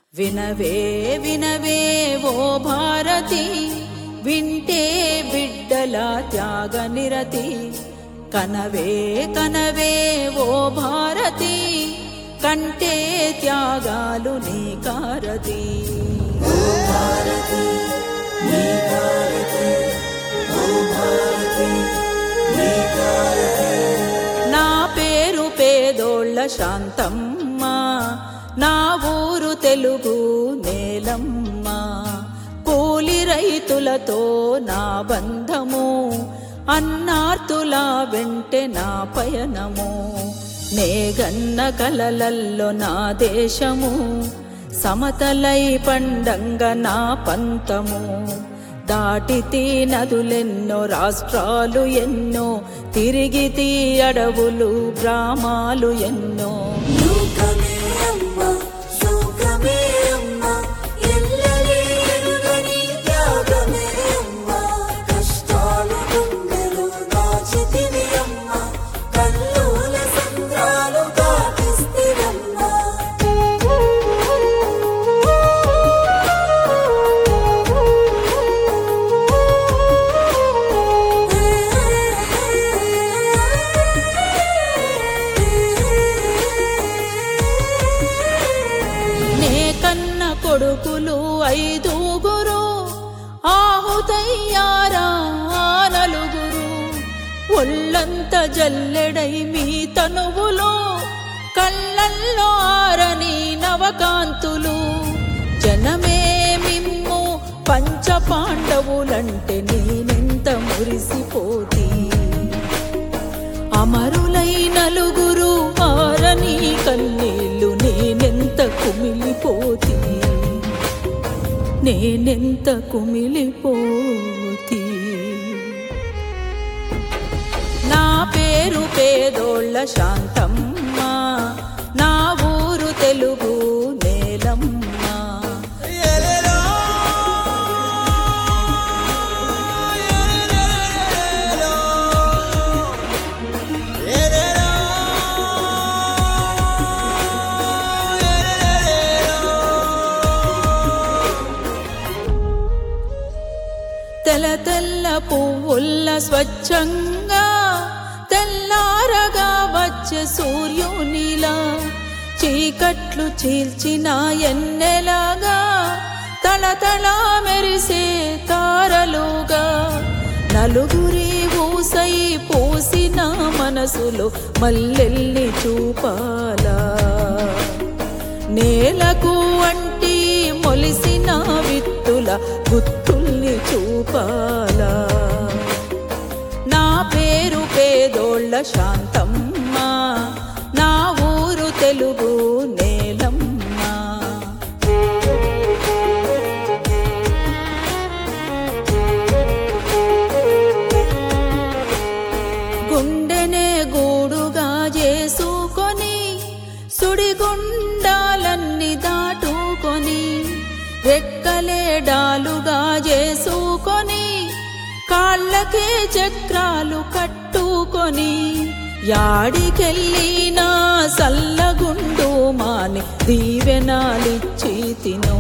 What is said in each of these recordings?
వినవే వినవే ఓ భారతి వింటే బిడ్డల త్యాగ నిరతి కనవే కనవే ఓ భారతి కంటే త్యాగాలు నీ కారతి నా పేరు పేదోళ్ళ శాంతమ్మ నా ఊరు తెలుగు నేలమ్మ కూలి రైతులతో నా బంధము అన్నార్తుల వెంటే నా పయనము నేగన్న కలలల్లో నా దేశము సమతలై పండంగ నా పంతము దాటితీ నదులెన్నో రాష్ట్రాలు ఎన్నో తిరిగితీ అడవులు గ్రామాలు ఎన్నో లోకమే అమ్మ శోకమే అమ్మ ఎల్లలే ఎరుగని త్యాగమే అమ్మ కష్టాలు గుండెలు దాచితివి అమ్మ కల్లోల సంద్రాలు దాటిస్తివమ్మ నే కన్న కొడుకులు ఐదుగురు ఆహుతయ్యారా ఆ నలుగురు ఒళ్ళంత జల్లెడై మీ తనువులో కళ్ళల్లో ఆరని నవకాంతులు జనమే మిమ్ము పంచ పాండవులంటే నేనెంత మురిసిపోతీ అమరులై నలుగురు ఆరని కన్నీళ్ళు నేనెంత కుమిలిపోతి నేనెంత కుమిలిపోతి నా పేరు పేదోళ్ళ శాంతమ్మ నా ఊరు తెలుగు నేలమ్మ తెల్ల తెల్ల పువ్వుల్ల స్వచ్ఛంగా తెల్లారగా వచ్చే సూర్యునిలా చీకట్లు చీల్చిన ఎన్నెలాగా తళతళ మెరిసే తారలుగా నలుగురి ఊసై పూసిన మనసులో మల్లెల్ని చూపాలా నేలకు అంటి మొలిసిన విత్తుల గుత్తుల్ని చూపాలా నా పేరు పేదోళ్ళ శాంతమ్మ నా ఊరు తెలుగు నేలమ్మ గుండెనే గూడుగా చేసుకొని సుడిగుండాలన్నీ దాటుకొని రెక్కలే డాలుగా చేసుకొని కాళ్ళకే చక్రాలు కట్టుకొని యాడికెళ్ళినా సల్లగుండు మాని దీవెనాలిచ్చి తినో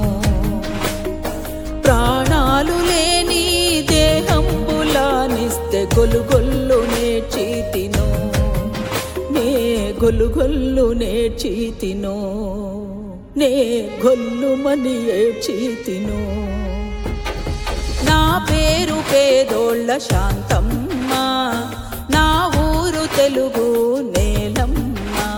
ప్రాణాలు లేని దేహంబులానిస్తే గొలుగొల్లు నేర్చి తినో నే గొలుగొల్లు నేర్చి తినో నే గొల్లుమని ఏడ్చి తినో నా పేరు పేదోళ్ళ శాంతమ్మ నా ఊరు తెలుగు నేలమ్మ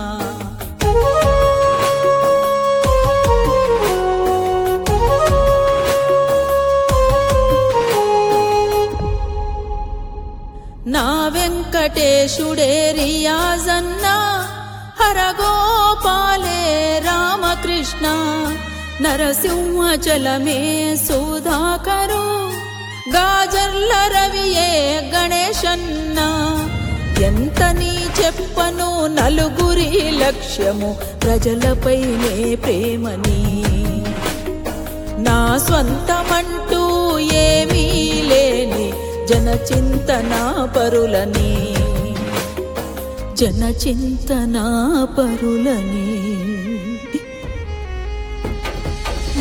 నా వెంకటేశుడే రియాజన్న హరగోపాలే రామకృష్ణ నరసింహచలమే సుధాకరు గాజర్ల రవియే గణేశన్న ఎంత నీ చెప్పను నలుగురి లక్ష్యము ప్రజలపైనే ప్రేమని నా స్వంతమంటూ ఏమీ లేని జనచింతన పరులని జనచింతన పరులని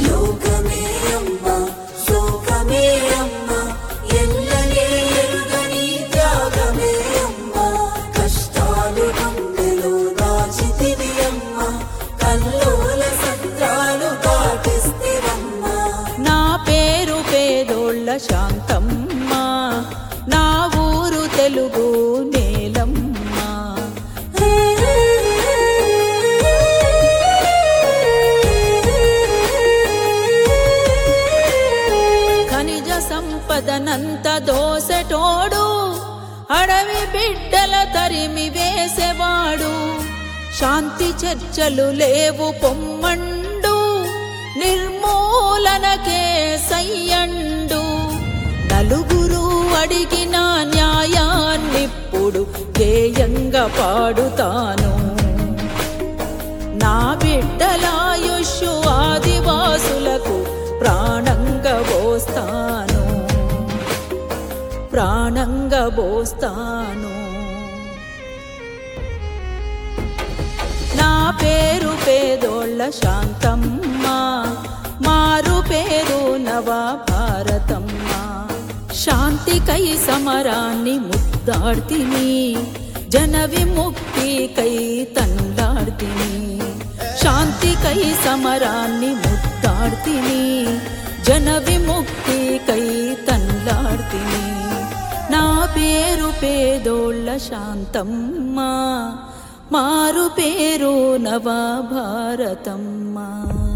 అడవంత దోసెటోడు అడవి బిడ్డల తరిమి వేసేవాడు శాంతి చర్చలు లేవు పొమ్మండు నిర్మూలనకే సయ్యండు నలుగురు అడిగిన న్యాయాన్నిప్పుడు గేయంగా పాడుతాను నా బిడ్డలాయుష్యు ఆదివాసులకు ప్రాణంగా పోస్తాను ప్రాణంగా పోస్తాను నా పేరు పేదోళ్ళ శాంతమ్మ మారు పేరు నవ భారతమ్మ శాంతికై సమరాన్ని ముద్దాడ్తిని జన విముక్తికై తండాడ్తిని శాంతికై సమరాన్ని ముద్దాడ్తిని జన విముక్తికై తండ్లాడ్తిని నా పేరు పేదోళ్ళ శాంతమ్మ మారు పేరు నవ భారతమ్మ